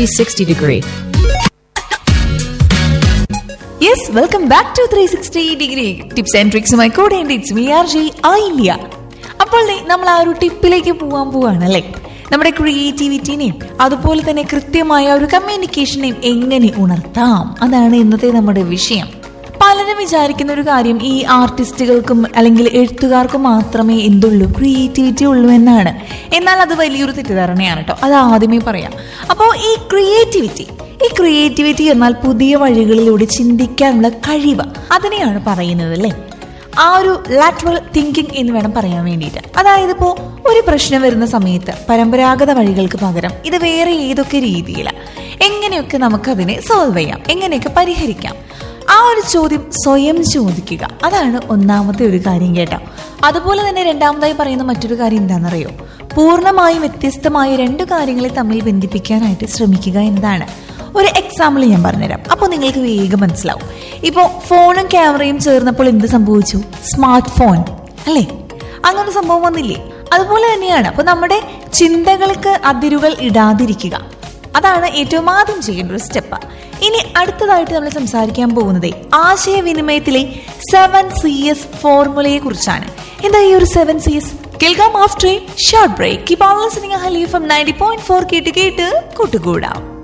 360 degree. Yes welcome back to three sixty degree tips and ട്രിക്സുമായി കൂടെ ഉണ്ട് it's V R G ആയില്ല അപ്പോൾ ദേ നമ്മൾ ആ ഒരു ടിപ്പിലേക്ക് പോകാൻ പോവാണല്ലേ നമ്മുടെ ക്രിയേറ്റിവിറ്റിനെയും അതുപോലെ തന്നെ കൃത്യമായ ഒരു കമ്മ്യൂണിക്കേഷനെയും എങ്ങനെ ഉണർത്താം അതാണ് ഇന്നത്തെ നമ്മുടെ വിഷയം പലരും വിചാരിക്കുന്ന ഒരു കാര്യം ഈ ആർട്ടിസ്റ്റുകൾക്കും അല്ലെങ്കിൽ എഴുത്തുകാർക്കും മാത്രമേ എന്തുള്ളൂ ക്രിയേറ്റിവിറ്റി ഉള്ളൂ എന്നാണ് എന്നാൽ അത് വലിയൊരു തെറ്റിദ്ധാരണയാണ് കേട്ടോ അത് ആദ്യമേ പറയാം അപ്പോൾ ഈ ക്രിയേറ്റിവിറ്റി ഈ ക്രിയേറ്റിവിറ്റി എന്നാൽ പുതിയ വഴികളിലൂടെ ചിന്തിക്കാനുള്ള കഴിവ് അതിനെയാണ് പറയുന്നത് അല്ലേ ആ ഒരു ലാറ്ററൽ തിങ്കിങ് എന്ന് വേണം പറയാൻ വേണ്ടിയിട്ട് അതായത് ഇപ്പോൾ ഒരു പ്രശ്നം വരുന്ന സമയത്ത് പരമ്പരാഗത വഴികൾക്ക് പകരം ഇത് വേറെ ഏതൊക്കെ രീതിയിലാണ് എങ്ങനെയൊക്കെ നമുക്കതിനെ സോൾവ് ചെയ്യാം എങ്ങനെയൊക്കെ പരിഹരിക്കാം ആ ഒരു ചോദ്യം സ്വയം ചോദിക്കുക അതാണ് ഒന്നാമത്തെ ഒരു കാര്യം കേട്ടോ അതുപോലെ തന്നെ രണ്ടാമതായി പറയുന്ന മറ്റൊരു കാര്യം എന്താണെന്നറിയോ പൂർണ്ണമായും വ്യത്യസ്തമായ രണ്ട് കാര്യങ്ങളെ തമ്മിൽ ബന്ധിപ്പിക്കാനായിട്ട് ശ്രമിക്കുക എന്നതാണ് ഒരു എക്സാമ്പിൾ ഞാൻ പറഞ്ഞുതരാം അപ്പോൾ നിങ്ങൾക്ക് വേഗം മനസ്സിലാവും ഇപ്പോൾ ഫോണും ക്യാമറയും ചേർന്നപ്പോൾ എന്ത് സംഭവിച്ചു സ്മാർട്ട് ഫോൺ അല്ലേ അങ്ങനെ സംഭവം വന്നില്ലേ അതുപോലെ തന്നെയാണ് അപ്പോൾ നമ്മുടെ ചിന്തകൾക്ക് അതിരുകൾ ഇടാതിരിക്കുക അതാണ് ഏറ്റവും ആദ്യം ചെയ്യേണ്ട ഒരു സ്റ്റെപ്പ് ഇനി അടുത്തതായിട്ട് നമ്മൾ സംസാരിക്കാൻ പോകുന്നത് ആശയവിനിമയത്തിലെ സെവൻ സി എസ് ഫോർമുലയെ കുറിച്ചാണ് എന്താ ഈ ഒരു സെവൻ സി എസ് കേൾക്കാം after short break keep on listening ഹലി ഫ്രം നയൻറ്റി പോയിന്റ് ഫോർ കേട്ട് കേട്ട് കൂട്ടുകൂടാം